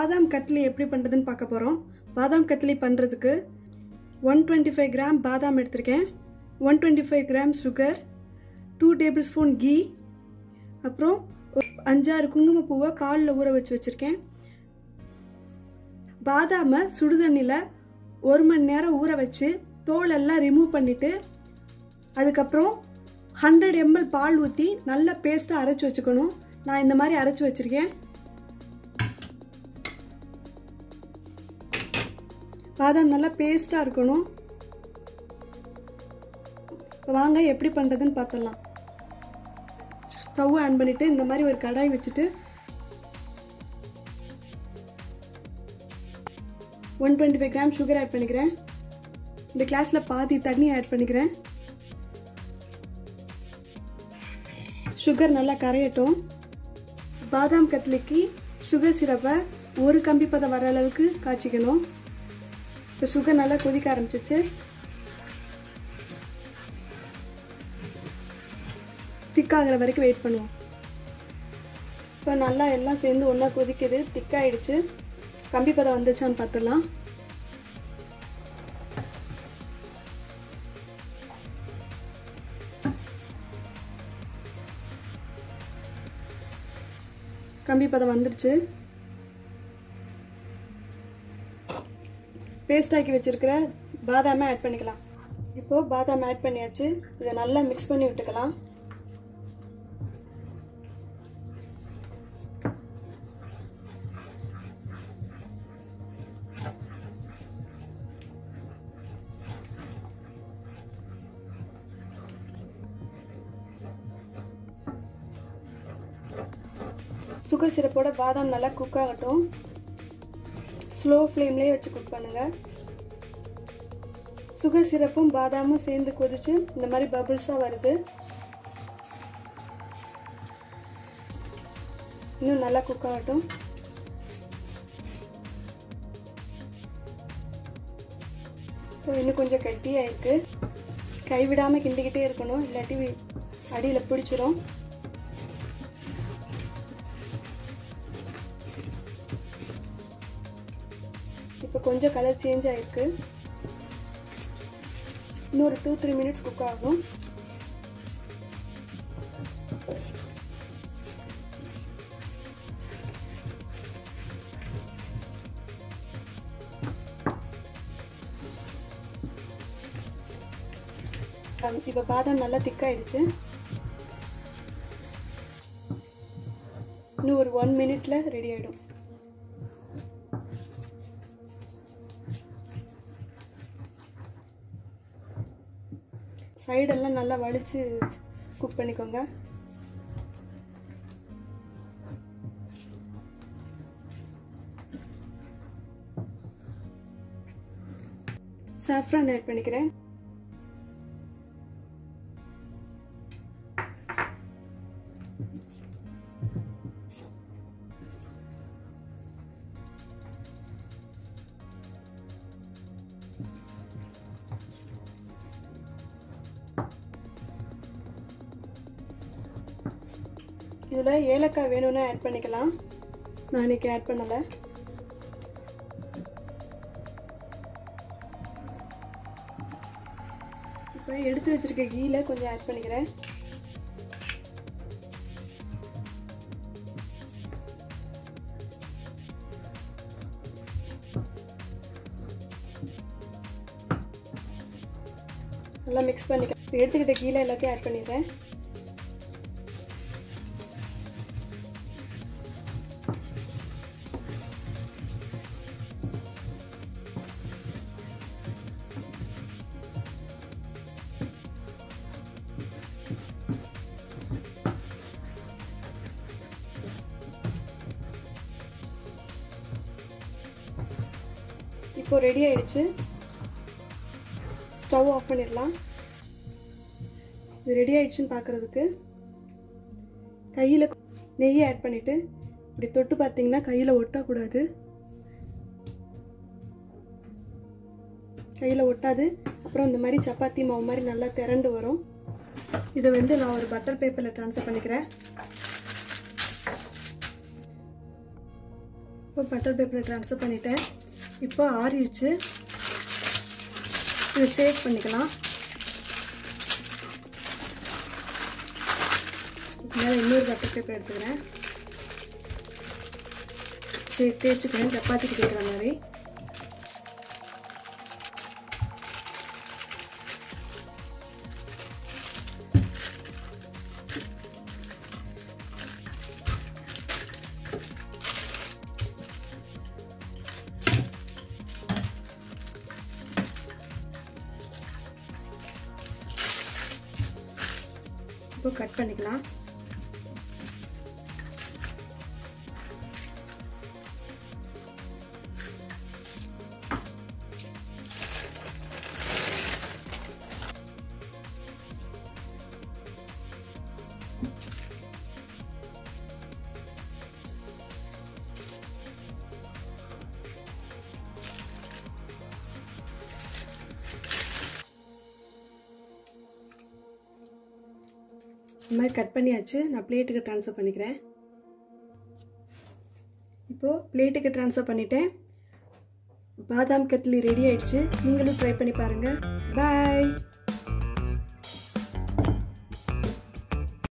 பாதாம் கட்லி எப்படி பண்ணுறதுன்னு பார்க்க போகிறோம் பாதாம் கட்லி பண்ணுறதுக்கு ஒன் டுவெண்ட்டி ஃபைவ் கிராம் பாதாம் எடுத்திருக்கேன் one twenty five gram sugar two tablespoon ghee அப்புறம் ஒரு அஞ்சாறு குங்குமப்பூவை பாலில் ஊற வச்சு வச்சுருக்கேன் பாதாமை சுடுதண்ணியில் ஒரு மணி நேரம் ஊற வச்சு தோலெல்லாம் ரிமூவ் பண்ணிவிட்டு அதுக்கப்புறம் ஹண்ட்ரட் எம்எல் பால் ஊற்றி நல்லா பேஸ்ட்டாக அரைச்சி வச்சுக்கணும் நான் இந்த மாதிரி அரைச்சி வச்சுருக்கேன் பாதாம் நல்லா பேஸ்ட்டாக இருக்கணும் இப்போ வாங்க எப்படி பண்ணுறதுன்னு பார்த்துடலாம் ஸ்டவ் ஆன் பண்ணிவிட்டு இந்த மாதிரி ஒரு கடாய் வச்சுட்டு one twenty five gram sugar add பண்ணிக்கிறேன் இந்த கிளாஸில் பாதி தண்ணி ஆட் பண்ணிக்கிறேன் சுகர் நல்லா கரையட்டும் பாதாம் கட்லிக்கு சுகர் சிரப்பை ஒரு கம்பி பதம் வர அளவுக்கு காய்ச்சிக்கணும் இப்போ சுகர் நல்லா கொதிக்க ஆரம்பிச்சிச்சு திக்காகிற வரைக்கும் வெயிட் பண்ணுவோம் இப்போ நல்லா எல்லாம் சேர்ந்து ஒன்றா கொதிக்குது திக்காயிடுச்சு கம்பி பதம் வந்துச்சான்னு பார்த்துடலாம் கம்பி பதம் வந்துடுச்சு பேஸ்ட் ஆக்கி வச்சிருக்கிற பாதாமை ஆட் பண்ணிக்கலாம் இப்போது பாதாம் ஆட் பண்ணியாச்சு இதை நல்லா மிக்ஸ் பண்ணி விட்டுக்கலாம் சுகர் சிரப்போட பாதாம் நல்லா குக் ஆகட்டும் ஸ்லோ ஃப்ளேம்லேயே வச்சு குக் பண்ணுங்கள் சுகர் சிரப்பும் பாதாமும் சேர்ந்து கொதிச்சு இந்த மாதிரி பபிள்ஸாக வருது இன்னும் நல்லா குக் ஆகட்டும் இன்னும் கொஞ்சம் கட்டியாக இருக்குது கைவிடாமல் கிண்டிக்கிட்டே இருக்கணும் இல்லாட்டி அடியில் பிடிச்சிரும் இப்போ கொஞ்சம் கலர் சேஞ்ச் ஆகிருக்கு இன்னொரு டூ த்ரீ மினிட்ஸ் குக் ஆகும் இப்போ பாதாம் நல்லா திக்காயிடுச்சு இன்னும் ஒரு ஒன் மினிட்ல ரெடி ஆகிடும் சைடெல்லாம் நல்லா வலிச்சு குக் பண்ணிக்கோங்க சாஃப்ரான் ஆட் பண்ணிக்கிறேன் இதில் ஏலக்காய் வேணும்னா ஆட் பண்ணிக்கலாம் நான் இன்னைக்கு ஆட் பண்ணலை இப்போ எடுத்து வச்சிருக்க கீழே கொஞ்சம் ஆட் பண்ணிக்கிறேன் நல்லா மிக்ஸ் பண்ணிக்கிறேன் எடுத்துக்கிட்ட கீழே எல்லாத்தையும் ஆட் பண்ணிடுறேன் இப்போ ரெடி ஆயிடுச்சு ஸ்டவ் ஆஃப் பண்ணிடலாம் இது ரெடி ஆயிடுச்சுன்னு பார்க்குறதுக்கு கையில் நெய்யை ஆட் பண்ணிவிட்டு இப்படி தொட்டு பார்த்தீங்கன்னா கையில் ஒட்டக்கூடாது கையில் ஒட்டாது அப்புறம் இந்த மாதிரி சப்பாத்தி மாவு மாதிரி நல்லா திரண்டு வரும் இதை வந்து நான் ஒரு பட்டர் பேப்பரில் ட்ரான்ஸ்ஃபர் பண்ணிக்கிறேன் இப்போ பட்டர் பேப்பரில் ட்ரான்ஸ்ஃபர் பண்ணிட்டேன் இப்போ ஆறிடுச்சு இதை சேவ் பண்ணிக்கலாம் மேலே இன்னொரு பட்டர் பேப்பர் எடுத்துக்கிறேன் சே தேய்ச்சிக்கிறேன் சப்பாத்திக்கு தேய்க்கிற மாதிரி இப்போ கட் பண்ணிக்கலாம் இந்த மாதிரி கட் பண்ணியாச்சு நான் பிளேட்டுக்கு ட்ரான்ஸ்ஃபர் பண்ணிக்கிறேன் இப்போது பிளேட்டுக்கு ட்ரான்ஸ்ஃபர் பண்ணிட்டேன் பாதாம் கட்லி ரெடி ஆயிடுச்சு நீங்களும் ட்ரை பண்ணி பாருங்கள் பாய்